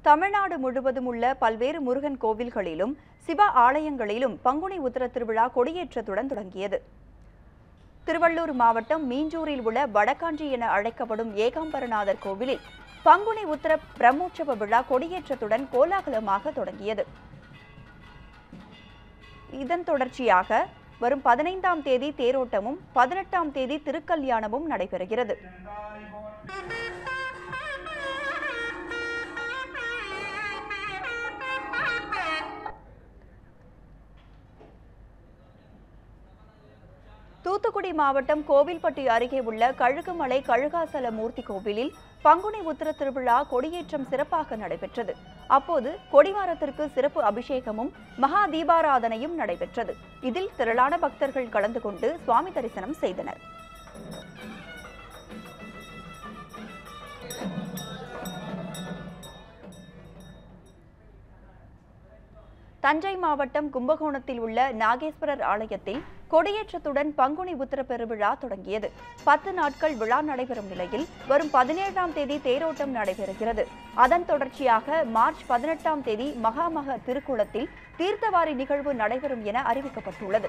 தமிழ்நாடு முழுவதும் உள்ள பல்வேறு முருகன் கோவில்களிலும் சிவ ஆலயங்களிலும் பங்குனி உத்திர திருவிழா கொடியேற்றத்துடன் தொடங்கியது திருவள்ளூர் மாவட்டம் மீஞ்சூரில் உள்ள வடகாஞ்சி என அழைக்கப்படும் ஏகாம்பரநாதர் கோவிலில் பங்குனி உத்திர பிரம்மோற்சவ விழா கொடியேற்றத்துடன் கோலாகலமாக தொடங்கியது இதன் தொடர்ச்சியாக வரும் பதினைந்தாம் தேதி தேரோட்டமும் பதினெட்டாம் தேதி திருக்கல்யாணமும் நடைபெறுகிறது தூத்துக்குடி மாவட்டம் கோவில்பட்டி அருகே உள்ள கழுகுமலை கழுகாசல மூர்த்தி கோவிலில் பங்குனி உத்திர திருவிழா கொடியேற்றம் சிறப்பாக நடைபெற்றது அப்போது கொடிவாரத்திற்கு சிறப்பு அபிஷேகமும் மகா தீபாராதனையும் நடைபெற்றது இதில் திரளான பக்தர்கள் கலந்து கொண்டு சுவாமி தரிசனம் செய்தனர் தஞ்சை மாவட்டம் கும்பகோணத்தில் உள்ள நாகேஸ்வரர் ஆலயத்தில் கொடியேற்றத்துடன் பங்குனி உத்திர பெருவிழா தொடங்கியது பத்து நாட்கள் விழா நடைபெறும் நிலையில் வரும் பதினேழாம் தேதி தேரோட்டம் நடைபெறுகிறது அதன் தொடர்ச்சியாக மார்ச் பதினெட்டாம் தேதி மகாமக திருக்குளத்தில் தீர்த்தவாரி நிகழ்வு நடைபெறும் என அறிவிக்கப்பட்டுள்ளது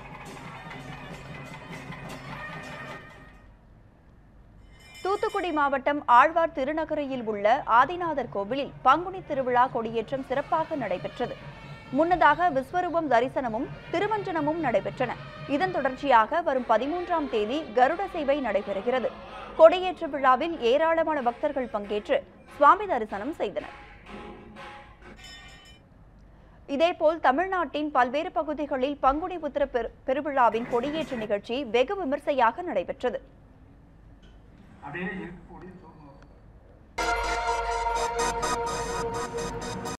தூத்துக்குடி மாவட்டம் ஆழ்வார் திருநகரியில் உள்ள ஆதிநாதர் கோவிலில் பங்குனி திருவிழா கொடியேற்றம் சிறப்பாக நடைபெற்றது முன்னதாக விஸ்வரூபம் தரிசனமும் திருமஞ்சனமும் நடைபெற்றன இதன் தொடர்ச்சியாக வரும் பதிமூன்றாம் தேதி கருட சேவை நடைபெறுகிறது கொடியேற்ற விழாவில் ஏராளமான பக்தர்கள் பங்கேற்று சுவாமி தரிசனம் செய்தனர் இதேபோல் தமிழ்நாட்டின் பல்வேறு பகுதிகளில் பங்குனி உத்திர பெரு- பெருவிழாவின் கொடியேற்ற நிகழ்ச்சி வெகு விமர்சையாக நடைபெற்றது அப்படியே இருக்கு, ஒடிச்சு.